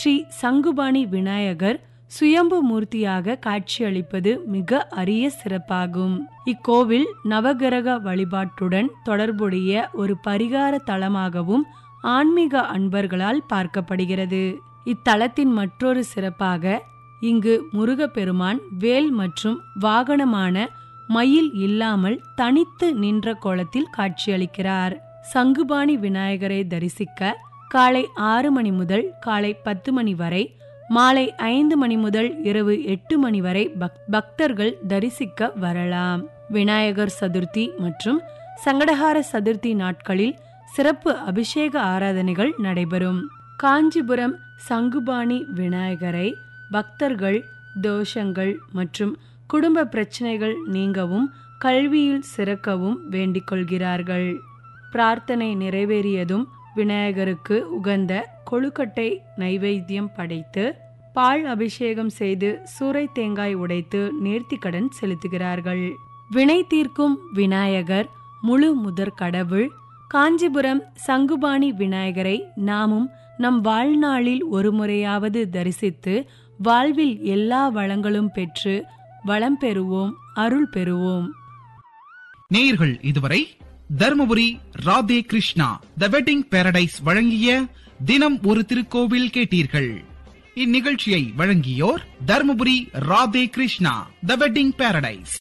ஸ்ரீ சங்குபாணி விநாயகர் சுயம்பு மூர்த்தியாக காட்சியளிப்பது மிக அரிய சிறப்பாகும் இக்கோவில் நவகிரக வழிபாட்டுடன் தொடர்புடைய ஒரு பரிகார தலமாகவும் ஆன்மீக அன்பர்களால் பார்க்கப்படுகிறது இத்தலத்தின் மற்றொரு சிறப்பாக இங்கு முருகப்பெருமான் வேல் மற்றும் வாகனமான மயில் இல்லாமல் தனித்து நின்ற கோலத்தில் காட்சியளிக்கிறார் சங்குபாணி விநாயகரை தரிசிக்க காலை ஆறு மணி முதல் காலை பத்து மணி வரை மாலை ஐந்து மணி முதல் இரவு எட்டு மணி வரை பக்தர்கள் தரிசிக்க வரலாம் விநாயகர் சதுர்த்தி மற்றும் சங்கடஹார சதுர்த்தி நாட்களில் சிறப்பு அபிஷேக ஆராதனைகள் நடைபெறும் காஞ்சிபுரம் சங்குபாணி விநாயகரை பக்தர்கள் தோஷங்கள் மற்றும் குடும்ப பிரச்சனைகள் நீங்கவும் கல்வியில் சிறக்கவும் வேண்டிக் கொள்கிறார்கள் பிரார்த்தனை நிறைவேறியதும் விநாயகருக்கு உகந்த கொழுக்கட்டை நைவேத்தியம் படைத்து பால் அபிஷேகம் செய்து சூறை தேங்காய் உடைத்து நேர்த்திக்கடன் செலுத்துகிறார்கள் வினை தீர்க்கும் விநாயகர் முழு முதற் கடவுள் காஞ்சிபுரம் சங்குபாணி விநாயகரை நாமும் நம் வாழ்நாளில் ஒரு முறையாவது தரிசித்து வாழ்வில் எல்லா வளங்களும் பெற்று வளம் பெறுவோம் அருள் பெறுவோம் நேயர்கள் இதுவரை Dharmapuri Radhe Krishna the wedding paradise வழங்கிய தினம் ஒரு திருக்கோவில் கேட்டீர்கள் இந்நிகழ்ச்சியை வழங்கியோர் Dharmapuri Radhe Krishna the wedding paradise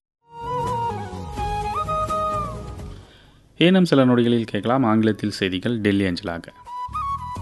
ஏனம் சில நொடிகளில் கேட்கலாம் ஆங்கிலத்தில் செய்திகள் டெல்லி அஞ்சலாக